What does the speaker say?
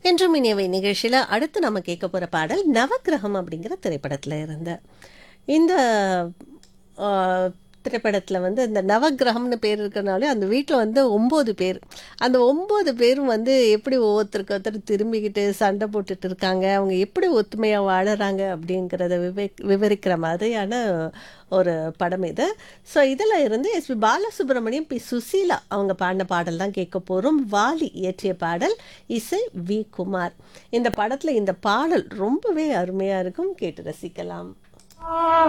என்றும் இனியவை நிகழ்ச்சியில் அடுத்து நம்ம கேட்க போகிற பாடல் நவக்கிரகம் அப்படிங்கிற திரைப்படத்தில் இருந்த இந்த திரைப்படத்தில் வந்து இந்த நவக்கிரகம்னு பேர் இருக்கிறனாலே அந்த வீட்டில் வந்து ஒம்பது பேர் அந்த ஒம்பது பேரும் வந்து எப்படி ஒவ்வொருத்தருக்கு ஒருத்தர் திரும்பிக்கிட்டு சண்டை போட்டுட்டு இருக்காங்க அவங்க எப்படி ஒத்துமையாக வாழறாங்க அப்படிங்கிறத விவே விவரிக்கிற மாதிரியான ஒரு படம் இது ஸோ இதில் இருந்து எஸ்பி பாலசுப்ரமணியம் பி சுசீலா அவங்க பாடின பாடல் தான் கேட்க போகிறோம் வாலி இயற்றிய பாடல் இசை வி குமார் இந்த படத்தில் இந்த பாடல் ரொம்பவே அருமையாக இருக்கும் கேட்டு ரசிக்கலாம்